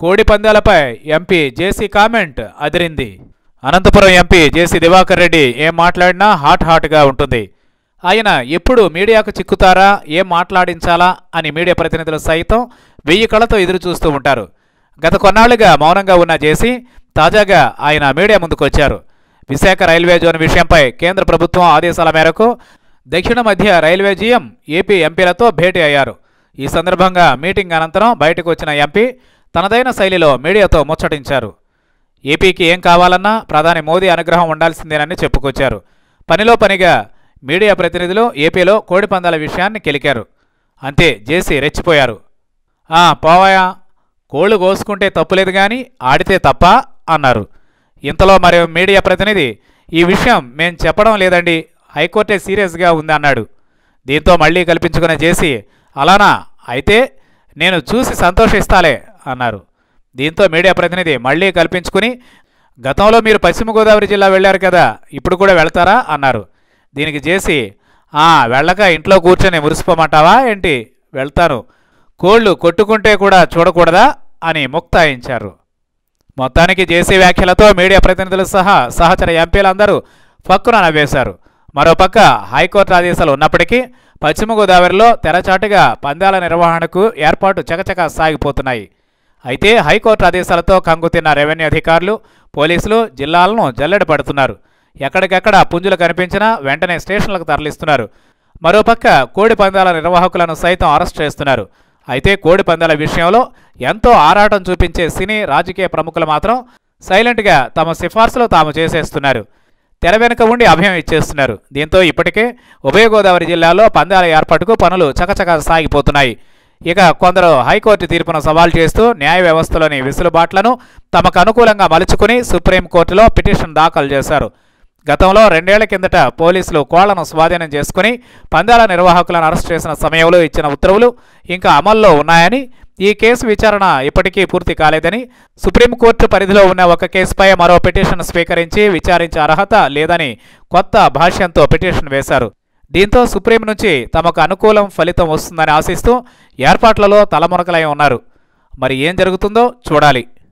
కోడి పందాలపై MP JC comment అదిరింది Anantapuram MP JC Diwakar Reddy ఏం మాట్లాడినా హాట్ హాట్గా ఉంటుంది ఆయన ఎప్పుడు మీడియాకు చిక్కుతారా ఏం మాట్లాడించాలా అని మీడియా ప్రతినిధులు సైతం వెయ్యి కళ్ళతో ఎదురు చూస్తూ ఉంటారు గత కొన్నాళ్లుగా మౌనంగా ఉన్న జేసీ తాజాగా ఆయన మీడియా ముందుకు వచ్చారు విశాఖ రైల్వే జోన్ విషయంపై కేంద్ర ప్రభుత్వం ఆదేశాల మేరకు దక్షిణ మధ్య రైల్వే జీఎం ఏపీ ఎంపీలతో భేటీ అయ్యారు ఈ సందర్భంగా మీటింగ్ అనంతరం బయటకు వచ్చిన ఎంపీ తనదైన శైలిలో మీడియాతో ముచ్చటించారు ఏపీకి ఏం కావాలన్నా ప్రధాని మోదీ అనుగ్రహం ఉండాల్సిందేనని చెప్పుకొచ్చారు పనిలో పనిగా మీడియా ప్రతినిధులు ఏపీలో కోడి పందాల విషయాన్ని కెలికారు అంతే జేసీ రెచ్చిపోయారు "ఆ, పోవాయా కోళ్లు కోసుకుంటే తప్పులేదు కానీ ఆడితే తప్ప అన్నారు ఇంతలో మరి మీడియా ప్రతినిధి ఈ విషయం మేం చెప్పడం లేదండి హైకోర్టే సీరియస్గా ఉంది అన్నాడు దీంతో మళ్ళీ కల్పించుకున్న జేసీ అలానా అయితే నేను చూసి సంతోషిస్తాలే అన్నారు దీంతో మీడియా ప్రతినిధి మళ్ళీ కల్పించుకుని గతంలో మీరు పశ్చిమ గోదావరి జిల్లా వెళ్ళారు కదా ఇప్పుడు కూడా వెళ్తారా అన్నారు దీనికి జేసీ "ఆ, వెళ్ళక ఇంట్లో కూర్చొని మురిసిపోమంటావా ఏంటి వెళ్తాను కోళ్ళు కొట్టుకుంటే కూడా చూడకూడదా అని ముక్తాయించారు మొత్తానికి జేసీ వ్యాఖ్యలతో మీడియా ప్రతినిధులు సహా సహచర ఎంపీలందరూ ఫక్కున నవ్వేశారు మరోపక్క హైకోర్టు ఆదేశాలు ఉన్నప్పటికీ పశ్చిమ గోదావరిలో తెరచాటుగా పందాల నిర్వహణకు ఏర్పాటు చకచక సాగిపోతున్నాయి అయితే హైకోర్టు ఆదేశాలతో కంగుతిన్న రెవెన్యూ అధికారులు పోలీసులు జిల్లాలను జల్లెడ పడుతున్నారు ఎక్కడికెక్కడ పుంజులు కనిపించినా వెంటనే స్టేషన్లకు తరలిస్తున్నారు మరోపక్క కోడి పందాల నిర్వాహకులను సైతం అరెస్ట్ చేస్తున్నారు అయితే కోడి పందాల విషయంలో ఎంతో ఆరాటం చూపించే సినీ రాజకీయ ప్రముఖులు మాత్రం సైలెంట్గా తమ సిఫార్సులు తాము చేసేస్తున్నారు తెర వెనుక ఉండి అభయం ఇచ్చేస్తున్నారు దీంతో ఇప్పటికే ఉభయ గోదావరి జిల్లాలో పందాల ఏర్పాటుకు పనులు చకచక సాగిపోతున్నాయి ఇక కొందరు హైకోర్టు తీర్పును సవాల్ చేస్తూ న్యాయ వ్యవస్థలోని విసులుబాట్లను తమకు అనుకూలంగా మలుచుకుని సుప్రీంకోర్టులో పిటిషన్ దాఖలు చేశారు గతంలో రెండేళ్ల కిందట పోలీసులు కోళ్లను స్వాధీనం చేసుకుని పందాల నిర్వాహకులను అరెస్ట్ చేసిన సమయంలో ఇచ్చిన ఉత్తర్వులు ఇంకా అమల్లో ఉన్నాయని ఈ కేసు విచారణ ఇప్పటికీ పూర్తి కాలేదని సుప్రీంకోర్టు పరిధిలో ఉన్న ఒక కేసుపై మరో పిటిషన్ స్వీకరించి విచారించే అర్హత లేదని కొత్త భాష్యంతో పిటిషన్ వేశారు దీంతో సుప్రీం నుంచి తమకు అనుకూలం ఫలితం వస్తుందని ఆశిస్తూ ఏర్పాట్లలో తలమునకలై ఉన్నారు మరి ఏం జరుగుతుందో చూడాలి